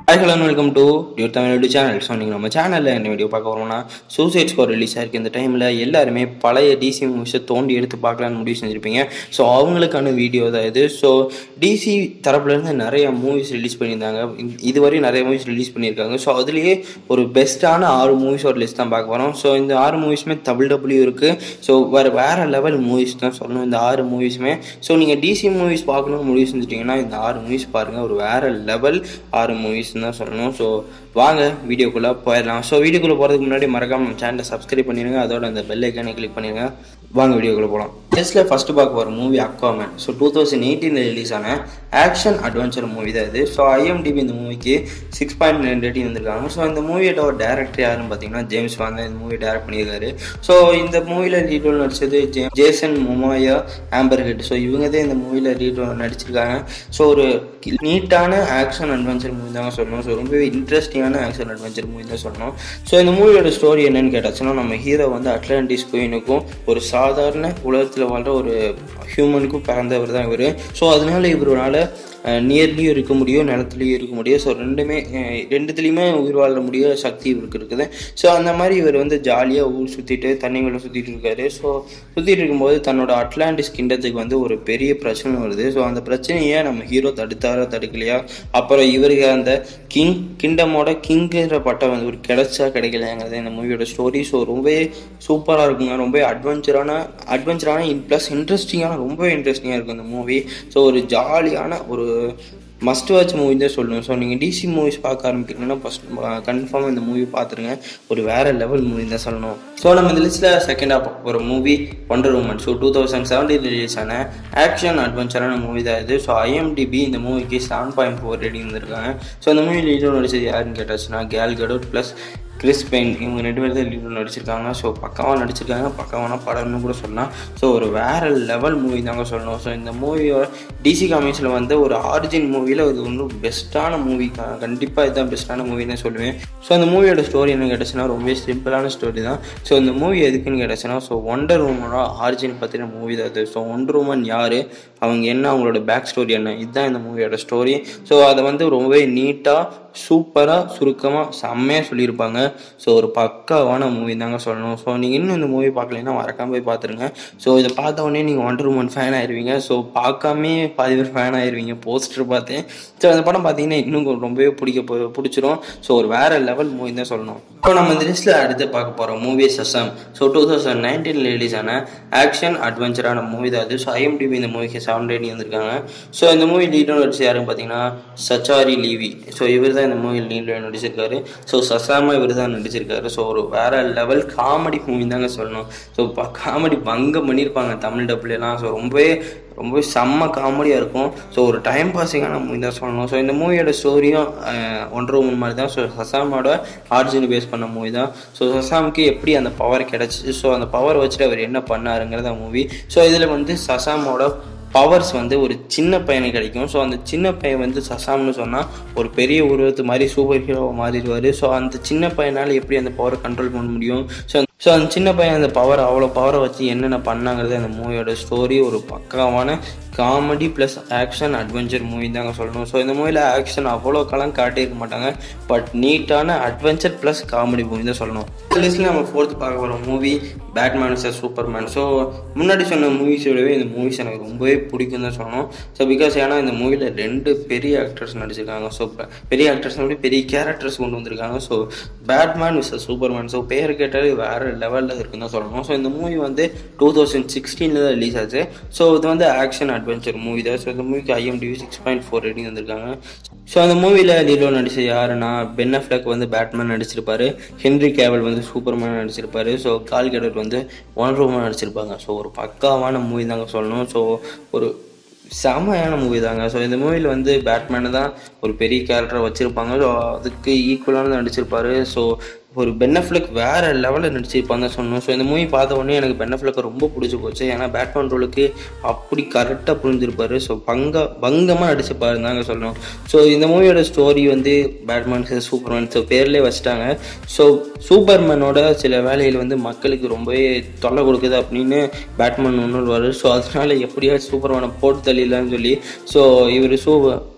hi hello welcome to டியூர் Tamil video channel so நீங்கள் நம்ம சேனலில் என்ன வீடியோ பார்க்க வரோம்னா சூசைட் ஸ்கோர் ரிலீஸ் ஆயிருக்கு இந்த டைமில் எல்லாருமே பழைய டிசி மூவிஸை தோண்டி எடுத்து பார்க்கலான்னு முடிவு செஞ்சுருப்பீங்க ஸோ அவங்களுக்கான வீடியோ தான் இது ஸோ டிசி தரப்புலேருந்து நிறைய மூவிஸ் ரிலீஸ் பண்ணியிருந்தாங்க இது- இதுவரை நிறைய மூவிஸ் ரிலீஸ் பண்ணியிருக்காங்க ஸோ அதுலேயே ஒரு பெஸ்ட்டான ஆறு மூவிஸோட லிஸ்ட் தான் பார்க்க வரோம் ஸோ இந்த ஆறு மூவிஸுமே டபுள் டபுள்யூ இருக்குது ஸோ வேறு வேறு லெவல் மூவிஸ் தான் சொல்லணும் இந்த ஆறு மூவிஸுமே ஸோ நீங்கள் டிசி மூவிஸ் பார்க்கணும்னு முடிவு செஞ்சுட்டிங்கன்னா இந்த ஆறு மூவிஸ் பாருங்கள் ஒரு வேறு லெவல் ஆறு மூவிஸ் தான் சொல்லணும் ஸோ வாங்க வீடியோக்குள்ளே போயிடலாம் ஸோ வீடியோக்குள்ளே போகிறதுக்கு முன்னாடி மறக்காம நம்ம சேனலை சப்ஸ்கிரைப் பண்ணிடுங்க அதோட அந்த பெல் ஐக்கானை கிளிக் பண்ணிடுங்க வாங்க வீடியோக்குள்ளே போகலாம் லிஸ்ட்டில் ஃபஸ்ட்டு பார்க்க போகிற movie Aquaman so two thousand எயிட்டீனில் ரிலீஸ் ஆன ஆக்ஷன் அட்வென்ச்சர் மூவி தான் இது ஸோ ஐஎம்டிபி இந்த மூவிக்கு சிக்ஸ் பாயிண்ட் நைன் ரேட்டிங் வந்திருக்காங்க ஸோ இந்த மூவியோட ஒரு டேரக்டர் யாருன்னு பார்த்தீங்கன்னா ஜேம்ஸ் வான் தான் இந்த மூவி டேரக்ட் பண்ணியிருக்காரு ஸோ இந்த மூவியில் லீட் நடிச்சது J Jason Momoa Amber Heard so இவங்க தான் இந்த மூவியில் லீட் நடிச்சிருக்காங்க ஸோ ஒரு நீட்டான ஆக்ஷன் அட்வென்ச்சர் மூவி தாங்க சொல்லணும் ஸோ ரொம்பவே இன்ட்ரெஸ்டிங்கான ஆக்ஷன் அட்வென்ச்சர் மூவி தான் சொல்லணும் ஸோ இந்த மூவியோட ஸ்டோரி என்னன்னு கேட்டாச்சுன்னா நம்ம ஹீரோ வந்து அட்லாண்டிஸ் குயினுக்கும் ஒரு சாதாரண உலகத்தில் வாழ்ற ஒரு ஹியூமனுக்கும் பிறந்தவர் தான் இவர் ஸோ அதனால இவரால் நியர்லியும் இருக்க முடியும் நிலத்துலையும் இருக்க முடியும் ஸோ ரெண்டுமே அஹ், ரெண்டுத்துலேயுமே உயிர் வாழ முடிய சக்தி இவருக்கு இருக்குது ஸோ அந்த மாதிரி இவர் வந்து ஜாலியாக ஊர் சுற்றிட்டு தண்ணிக்குள்ளே சுற்றிட்டு இருக்காரு ஸோ சுற்றிட்டு இருக்கும்போது தன்னோட அட்லாண்டிஸ் கிண்டத்துக்கு வந்து ஒரு பெரிய பிரச்சனை வருது ஸோ அந்த பிரச்சனையை நம்ம ஹீரோ தடுத்தாரா தடுக்கலையா அப்புறம் இவருக்கு அந்த கிங் கிண்டமோட கிங்குற பட்டம் வந்து ஒரு கிடைச்சா கிடைக்கலையாங்கிறது இந்த மூவியோட ஸ்டோரி ஸோ ரொம்பவே சூப்பராக இருக்குங்க ரொம்ப அட்வென்ச்சரான அட்வென்ச்சரான ப்ளஸ் இன்ட்ரெஸ்டிங்கான ரொம்ப இன்ட்ரெஸ்டிங்காக இருக்கும் இந்த மூவி ஸோ ஒரு ஜாலியான ஒரு மஸ்ட் வாட்ச் மூவி தான் சொல்லணும் ஸோ நீங்கள் டிசி மூவிஸ் பார்க்க ஆரம்பிக்கிறீங்கன்னா ஃபஸ்ட் கன்ஃபார்மாக இந்த மூவி பார்த்துருங்க ஒரு வேறு லெவல் மூவி தான் சொல்லணும் ஸோ நம்ம இந்த லிஸ்ட்டில் செகண்டாக ஒரு movie Wonder Woman so two thousand seventeen release ஆன ஆக்ஷன் அட்வென்ச்சரான மூவி தான் இது ஸோ ஐஎம்டிபி இந்த மூவிக்கு செவன் பாயிண்ட் ஃபோர் ரேட்டிங் வந்திருக்காங்க ஸோ இந்த மூவி லீடோ நடிச்சது யாருன்னு கேட்டாச்சுன்னா Gal Gadot plus Chris Pine இவங்க ரெண்டு பேர் தான் லீடோ நடிச்சிருக்காங்க ஸோ பக்காவாக நடிச்சிருக்காங்க பக்காவான படம்னு கூட சொல்லலாம் ஸோ ஒரு வேறு லெவல் மூவி தாங்க சொல்லணும் ஸோ இந்த மூவியோட டிசி காமிக்ஸில் வந்து ஒரு ஆரிஜின் மூவியில் இது ஒன்றும் பெஸ்ட்டான மூவி கண்டிப்பாக இதுதான் பெஸ்ட்டான மூவின்னு தான் சொல்லுவேன் ஸோ அந்த மூவியோட ஸ்டோரி என்ன கேட்டுச்சுன்னா ரொம்ப சிம்பிளான ஸ்டோரி தான் ஸோ இந்த மூவி எதுக்குன்னு கேட்டுச்சுன்னா ஸோ ஒண்டர் உமனோட ஆரிஜின் பற்றின மூவி தான் அது ஸோ ஒண்டர் உமன் யார் அவங்க என்ன அவங்களோட பேக் ஸ்டோரி என்ன இதுதான் இந்த மூவியோட ஸ்டோரி ஸோ அதை வந்து ரொம்பவே நீட்டாக சூப்பராக சுருக்கமாக செம்மையாக சொல்லியிருப்பாங்க ஸோ ஒரு பக்காவான மூவி தாங்க சொல்லணும் ஸோ நீங்கள் இன்னும் இந்த மூவி பார்க்கலைன்னா மறக்காம போய் பார்த்துருங்க ஸோ இதை பார்த்த உடனே நீங்கள் ஒண்டர் உமன் ஃபேன் ஆயிருவீங்க ஸோ பார்க்காமே பாதி பேர் ஃபேன் ஆயிருவீங்க போஸ்டர் பார்த்தேன் ஸோ அந்த படம் பார்த்தீங்கன்னா இன்னும் கொ- ரொம்பவே பிடிக்க போ பிடிச்சிரும் ஸோ ஒரு வேறு லெவல் மூவி தான் சொல்லணும் இப்போ நம்ம இந்த லிஸ்ட்டில் அடுத்து பார்க்க போகிறோம் movie Shazam so two thousand nineteen release ஆன ஆக்ஷன் அட்வென்ச்சரான மூவி தான் அது ஸோ ஐஎம்டிபி இந்த மூவிக்கு செவன் ரேட்டிங் வந்திருக்காங்க ஸோ இந்த மூவி லீடர் நடிச்சு யாருன்னு பார்த்தீங்கன்னா சச்சாரி லீவி ஸோ இவர் தான் இந்த மூவி லீடர் நடிச்சிருக்காரு ஸோ சசாமா இவர் தான் நடிச்சிருக்காரு ஸோ ஒரு வேற லெவல் காமெடி மூவி தாங்க சொல்லணும் ஸோ காமெடி பங்கம் பண்ணியிருப்பாங்க தமிழ் டப்புலாம் ஸோ ரொம்பவே ரொம்பவே செம்ம காமெடியாக இருக்கும் ஸோ ஒரு டைம் பாஸிங்கான மூவி தான் சொல்லணும் ஸோ இந்த மூவியோட ஸ்டோரியும் ஒன்றரை மூணு மாதிரி தான் ஸோ சசாமோட ஆரிஜின் பேஸ் பண்ண மூவி தான் ஸோ சசாமுக்கு எப்படி அந்த பவர் கிடச்சிச்சு ஸோ அந்த பவர் வச்சுட்டு அவர் என்ன பண்ணாருங்கிறத மூவி ஸோ இதில் வந்து சசாமோட பவர்ஸ் வந்து ஒரு சின்ன பையனுக்கு கிடைக்கும் ஸோ அந்த சின்ன பையன் வந்து சசாம்னு சொன்னால் ஒரு பெரிய உருவத்து மாதிரி சூப்பர் ஹீரோவை மாறிடுவார் ஸோ அந்த சின்ன பையனால் எப்படி அந்த பவரை கண்ட்ரோல் பண்ண முடியும் ஸோ ஸோ அந்த சின்ன பையன் அந்த பவர் அவ்வளோ பவரை வச்சு என்னென்ன பண்ணாங்கிறது அந்த மூவியோட ஸ்டோரி ஒரு பக்காவான comedy plus action adventure movie தாங்க சொல்லணும் ஸோ இந்த மூவியில் ஆக்ஷன் அவ்வளோ காலம் காட்டியிருக்க மாட்டாங்க பட் நீட்டான அட்வென்ச்சர் ப்ளஸ் காமெடி மூவி தான் சொல்லணும் லிஸ்ட்டில் நம்ம ஃபோர்த்து பார்க்க போகிற மூவி பேட்மேன் சார் சூப்பர்மேன் ஸோ முன்னாடி சொன்ன மூவிஸோடவே இந்த மூவிஸ் எனக்கு ரொம்பவே பிடிக்கும் தான் சொல்லணும் ஸோ பிகாஸ் ஏன்னா இந்த மூவியில் ரெண்டு பெரிய ஆக்டர்ஸ் நடிச்சிருக்காங்க ஸோ பெரிய ஆக்டர்ஸ் வந்து பெரிய கேரக்டர்ஸ் கொண்டு வந்திருக்காங்க ஸோ பேட்மேன் விஸ் சூப்பர்மேன் ஸோ பேர் கேட்டாலே வேறு லெவலில் இருக்குன்னு தான் சொல்லணும் ஸோ இந்த மூவி வந்து டூ தௌசண்ட் சிக்ஸ்டீனில் தான் ரிலீஸ் ஆச்சு ஸோ இது வந்து ஆக்ஷன் அட்வென்ச்சர் மூவி தான் ஸோ இந்த மூவிக்கு IMDb six point four rating வந்திருக்காங்க ஸோ அந்த மூவியில் லீலோ நடிச்ச யாருன்னா பென் அஃப்லக் வந்து பேட்மேன் நடிச்சிருப்பாரு ஹென்ரி கேவல் வந்து சூப்பர்மேன் நடிச்சிருப்பாரு ஸோ கால் கடட் வந்து ஒன் ரூமன் நடிச்சிருப்பாங்க ஸோ ஒரு பக்காவான மூவி தாங்க சொல்லணும் ஸோ ஒரு செமையான மூவி தாங்க ஸோ இந்த மூவியில் வந்து பேட்மேனை தான் ஒரு பெரிய கேரக்டரை வச்சுருப்பாங்க ஸோ அதுக்கு ஈக்குவலான நடிச்சிருப்பாரு ஸோ ஒரு பென்னஃப்ளக் வேற லெவலில் நடிச்சிருப்பாங்க சொன்னோம் ஸோ இந்த மூவி பார்த்த உடனே எனக்கு பென்னஃப்ளக்கை ரொம்ப பிடிச்சி போச்சு ஏன்னா பேட்மேன் ரோலுக்கு அப்படி கரெக்டாக புரிஞ்சிருப்பாரு ஸோ பங்க பங்கமாக நடிச்சிருப்பாரு தாங்க சொல்லணும் ஸோ இந்த மூவியோட ஸ்டோரி வந்து பேட்மேன் சூப்பர்மேன் ஸோ பேர்லேயே வச்சுட்டாங்க ஸோ சூப்பர்மேனோட சில வேலைகள் வந்து மக்களுக்கு ரொம்பவே தொல்லை கொடுக்குது அப்படின்னு பேட்மேன் ஒன்று ஸோ அதனால எப்படியாச்சும் சூப்பர்மேனை போட்டு தள்ளிடலாம்னு சொல்லி ஸோ இவர் சூ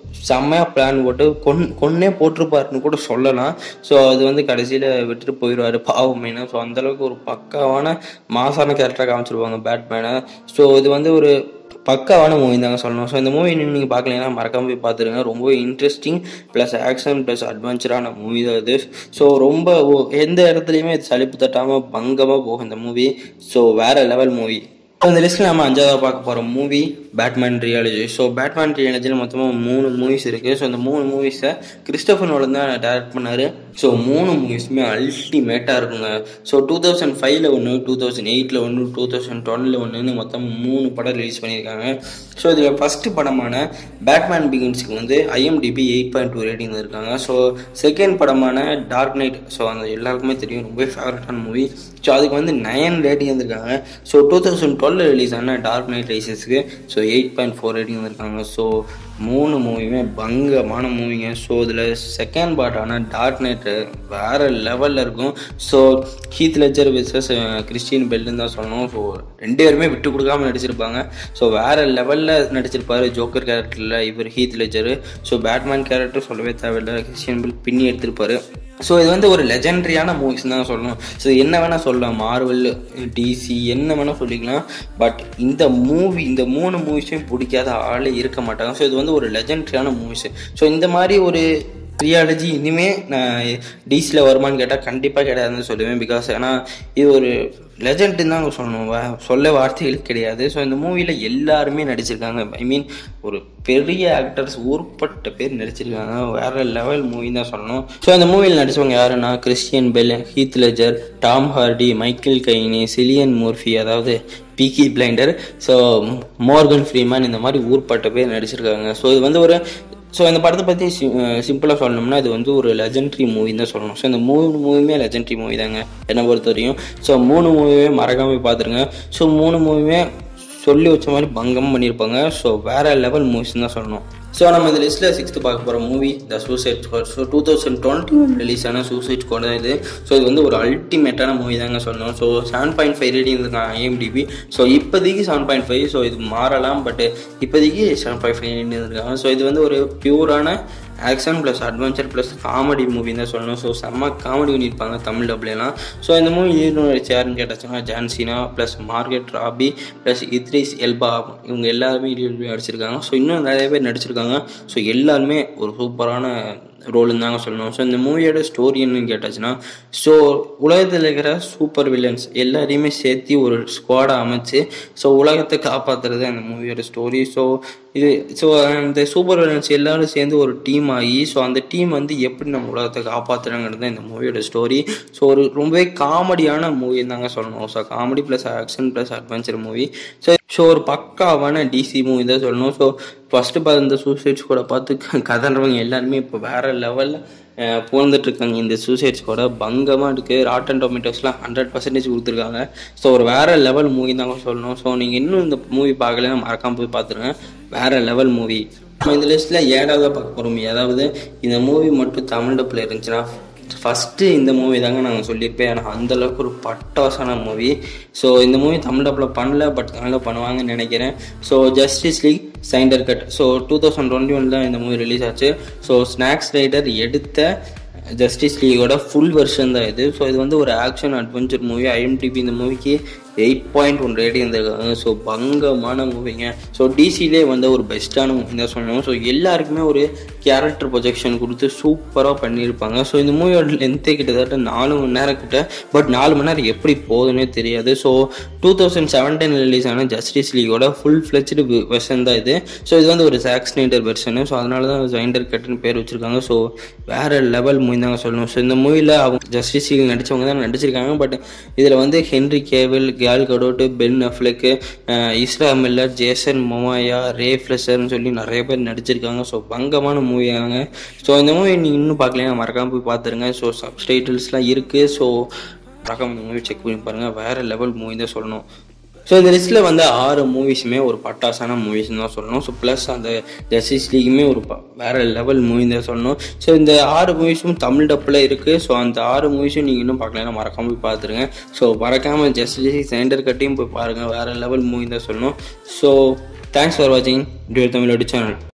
செம்மையாக பிளான் போட்டு கொன் கொன்னே போட்டிருப்பாருன்னு கூட சொல்லலாம் ஸோ அது வந்து கடைசியில் விட்டுட்டு போயிடுவார் பாவம் மெயினாக ஸோ அந்தளவுக்கு ஒரு பக்காவான மாசான கேரக்டராக காமிச்சிருப்பாங்க பேட்மேனை ஸோ இது வந்து ஒரு பக்காவான மூவி தாங்க சொல்லணும் ஸோ இந்த மூவி நீங்கள் பார்க்கலன்னா மறக்காம போய் பார்த்துருங்க ரொம்ப இன்ட்ரெஸ்டிங் ப்ளஸ் ஆக்ஷன் ப்ளஸ் அட்வென்ச்சரான மூவி தான் இது ஸோ ரொம்ப ஒ- எந்த இடத்துலையுமே இது சலிப்பு தட்டாமல் பங்கமாக போகும் இந்த மூவி ஸோ வேற லெவல் மூவி இந்த லிஸ்ட்டில் நம்ம அஞ்சாவது பார்க்க போகிற movie Batman trilogy so Batman ரியாலஜியில் மொத்தமாக மூணு மூவிஸ் இருக்குது ஸோ இந்த மூணு மூவிஸை கிறிஸ்டபர் நோலன் தான் டைரக்ட் பண்ணார் ஸோ மூணு மூவிஸுமே அல்டிமேட்டாக இருக்குங்க ஸோ டூ தௌசண்ட் ஃபைவ்ல ஒன்று டூ தௌசண்ட் எயிட்டில் ஒன்று டூ தௌசண்ட் டுவெலில் ஒன்றுன்னு மொத்தம் மூணு படம் ரிலீஸ் பண்ணியிருக்காங்க ஸோ இதில் ஃபஸ்ட்டு படமான பேட்மேன் பிகின்ஸுக்கு வந்து IMDb eight point two rating இருக்காங்க ஸோ செகண்ட் படமான டார்க் நைட் ஸோ அந்த எல்லாருக்குமே தெரியும் ரொம்ப ஃபேவரட்டான மூவி ஸோ அதுக்கு வந்து நயன் ரேட்டிங் வந்திருக்காங்க so two thousand twelve release ஆன டார்க் நைட் ரைசஸ்க்கு so eight point four rating வந்திருக்காங்க ஸோ மூணு மூவியுமே பங்கமான மூவிங்க ஸோ இதில் செகண்ட் பார்ட்டான டார்க் நைட்டு வேறு லெவலில் இருக்கும் so Heath Ledger versus Christian பெல்லுன்னு தான் சொல்லணும் ஸோ ரெண்டு பேருமே விட்டு கொடுக்காம நடிச்சிருப்பாங்க ஸோ வேறு லெவலில் நடிச்சிருப்பாரு ஜோக்கர் கேரக்டரில் இவர் Heath Ledger so Batman character சொல்லவே தேவையில்லை கிறிஸ்டியன் பெல் பின்னி எடுத்திருப்பாரு ஸோ இது வந்து ஒரு லெஜெண்டரியான மூவிஸ் தான் சொல்லணும் ஸோ என்ன வேணால் சொல்லலாம் மார்வல் டிசி என்ன வேணால் சொல்லிக்கலாம் பட் இந்த மூவி இந்த மூணு மூவிஸையும் பிடிக்காத ஆளே இருக்க மாட்டாங்க ஸோ இது வந்து ஒரு லெஜெண்டரியான மூவிஸ் ஸோ இந்த மாதிரி ஒரு ரியாலஜி இனிமே நான் டிசியில் வருமான்னு கேட்டால் கண்டிப்பாக கிடையாதுன்னு சொல்லுவேன் பிகாஸ் ஏன்னா இது ஒரு லெஜெண்ட்னு தான் சொல்லணும் வா- சொல்ல வார்த்தைகள் கிடையாது ஸோ இந்த மூவியில் எல்லாருமே நடிச்சிருக்காங்க ஐ மீன் ஒரு பெரிய ஆக்டர்ஸ் ஊர்பட்ட பேர் நடிச்சிருக்காங்க வேற லெவல் மூவி தான் சொல்லணும் ஸோ இந்த மூவியில் நடிச்சவங்க யாருன்னா Christian Bale Heath Ledger Tom Hardy Michael Caine Cillian Murphy அதாவது Peaky Blinder so Morgan Freeman இந்த மாதிரி ஊர்பட்ட பேர் நடிச்சிருக்காங்க ஸோ இது வந்து ஒரு ஸோ இந்த படத்தை பற்றி சிம்பிளாக சொல்லணும்னா இது வந்து ஒரு லெஜெண்ட்ரி மூவின்னு தான் சொல்லணும் ஸோ இந்த மூணு மூவியுமே லெஜெண்ட்ரி மூவி தாங்க என்னை பொறுத்த வரையும் ஸோ மூணு மூவியுமே மறக்காம போய் பார்த்துருங்க ஸோ மூணு மூவியுமே சொல்லி வச்ச மாதிரி பங்கம் பண்ணியிருப்பாங்க ஸோ வேற லெவல் மூவிஸ்னு தான் சொல்லணும் ஸோ நம்ம இந்த லிஸ்ட்டில் சிக்ஸ்த்து பார்க்க போகிற movie the suicide squad so two thousand twenty one release ஆன சூசைட் ஸ்குவாட் தான் இது ஸோ இது வந்து ஒரு அல்டிமேட்டான மூவி தாங்க சொல்லணும் so seven point five rating இருக்காங்க ஐஎம்டிபி ஸோ இப்போதைக்கு செவன் பாயிண்ட் ஃபைவ் ஸோ இது மாறலாம் பட் இப்போதைக்கு செவன் பாயிண்ட் ஃபைவ் ரேட்டிங் இருக்காங்க ஸோ இது வந்து ஒரு பியூரான action plus adventure plus comedy மூவின்னு தான் சொல்லணும் ஸோ செம்ம காமெடி பண்ணியிருப்பாங்க தமிழ் டப்லாம் ஸோ இந்த மூவி ஹீரோட யாருன்னு கேட்டாச்சுன்னா John Cena plus Margot Robbie plus Idris Elba இவங்க எல்லாருமே ஹீரோ நடிச்சிருக்காங்க ஸோ இன்னும் நிறைய பேர் நடிச்சிருக்காங்க ஸோ எல்லாருமே ஒரு சூப்பரான ரோல்னு தாங்க சொல்லணும் ஸோ இந்த மூவியோட ஸ்டோரி என்னன்னு கேட்டாச்சுன்னா ஸோ உலகத்தில் இருக்கிற சூப்பர் வில்லன்ஸ் எல்லாரையுமே சேர்த்து ஒரு ஸ்குவாடை அமைச்சு ஸோ உலகத்தை காப்பாற்றுறது அந்த மூவியோட ஸ்டோரி ஸோ இது ஸோ இந்த சூப்பர் வில்லன்ஸ் எல்லாரும் சேர்ந்து ஒரு டீம் ஆகி ஸோ அந்த டீம் வந்து எப்படி நம்ம உலகத்தை காப்பாற்றுறாங்கிறது தான் இந்த மூவியோட ஸ்டோரி ஸோ ஒரு ரொம்பவே காமெடியான மூவின்னு தாங்க சொல்லணும் so comedy plus action plus adventure movie so so ஒரு பக்காவான டிசி மூவி தான் சொல்லணும் ஸோ ஃபஸ்ட்டு பார்த்து இந்த சூசைட்ஸ் கூட பார்த்து க- கதறவங்க எல்லாருமே இப்போ வேற லெவலில் புகழ்ந்துட்டு இருக்காங்க இந்த சூசைட்ஸ் கூட பங்கமாக இருக்குது ராட்டன் டொமேட்டோஸ்லாம் ஹண்ட்ரட் பர்சன்டேஜ் கொடுத்துருக்காங்க ஸோ ஒரு வேற லெவல் மூவி தாங்க சொல்லணும் ஸோ நீங்கள் இன்னும் இந்த மூவி பார்க்கலன்னா மறக்காம போய் பார்த்துருங்க வேற லெவல் மூவி நம்ம இந்த லிஸ்ட்டில் ஏழாவதாக பார்க்க போகிறோம் அதாவது இந்த மூவி மட்டும் தமிழ் டப்பில் இருந்துச்சுன்னா ஃபஸ்ட்டு இந்த மூவி தாங்க நாங்கள் சொல்லியிருப்பேன் ஏன்னா அந்தளவுக்கு ஒரு பட்டாசான மூவி ஸோ இந்த மூவி தமிழ் டப்பில் பண்ணல பட் தமிழில் பண்ணுவாங்கன்னு நினைக்கிறேன் so Justice League Snyder cut so two thousand twenty one தான் இந்த மூவி ரிலீஸ் ஆச்சு ஸோ ஸ்நாக்ஸ் ரைடர் எடுத்த ஜஸ்டிஸ் லீகோட ஃபுல் வெர்ஷன் தான் இது ஸோ இது வந்து ஒரு ஆக்ஷன் அட்வென்ச்சர் மூவி ஐஎம்டிபி இந்த மூவிக்கு எயிட் பாயிண்ட் ஒன் ரேட்டிங் இருந்திருக்காங்க ஸோ பங்கமான மூவிங்க ஸோ டிசிலே வந்து ஒரு பெஸ்ட்டான மூவி தான் சொல்லணும் ஸோ எல்லாருக்குமே ஒரு கேரக்டர் ப்ரொஜெக்ஷன் கொடுத்து சூப்பராக பண்ணியிருப்பாங்க ஸோ இந்த மூவியோட லென்த்தே கிட்டத்தட்ட நாலு மணி நேரம் கிட்ட பட் நாலு மணி நேரம் எப்படி போகுதுன்னே தெரியாது so two thousand seventeen release ஆன ஜஸ்டிஸ் லீகோட ஃபுல் ஃப்ளெச்டு வெர்ஷன் தான் இது ஸோ இது வந்து ஒரு சாக்ஸ் நைடர் வெர்ஷனு ஸோ அதனால தான் ஜைண்டர் கட்டுன்னு பேர் வச்சிருக்காங்க ஸோ வேற லெவல் மூவி தாங்க சொல்லணும் ஸோ இந்த மூவியில் அவங்க ஜஸ்டிஸ் லீக் நடித்தவங்க தான் நடிச்சிருக்காங்க பட் இதில் வந்து Henry Cavill Gal Gadot Ben Affleck Ezra Miller Jason Momoa Ray ஃப்ளெஷர்னு சொல்லி நிறைய பேர் நடிச்சிருக்காங்க ஸோ பங்கமான மூவியாங்க ஸோ இந்த மூவி நீங்கள் இன்னும் பார்க்கலையா மறக்காம போய் பார்த்துருங்க ஸோ சப்டைட்டில்ஸ்லாம் இருக்குது ஸோ மறக்காம இந்த மூவி செக் பண்ணி பாருங்கள் வேறு லெவல் மூவி தான் சொல்லணும் ஸோ இந்த லிஸ்ட்டில் வந்து ஆறு மூவிஸுமே ஒரு பட்டாசான மூவிஸ்னு தான் சொல்லணும் ஸோ ப்ளஸ் அந்த ஜஸ்டிஸ் லீக்குமே ஒரு ப- வேற லெவல் மூவி தான் சொல்லணும் ஸோ இந்த ஆறு மூவிஸும் தமிழ் டப்பில் இருக்குது ஸோ அந்த ஆறு மூவிஸும் நீங்கள் இன்னும் பார்க்கலன்னா மறக்காம போய் பார்த்துருங்க ஸோ மறக்காமல் ஜஸ்டிஸ் சென்டர் கட்டியும் போய் பாருங்கள் வேற லெவல் மூவி தான் சொல்லணும் ஸோ தேங்க்ஸ் ஃபார் வாட்சிங் டியூர் தமிழோட சேனல்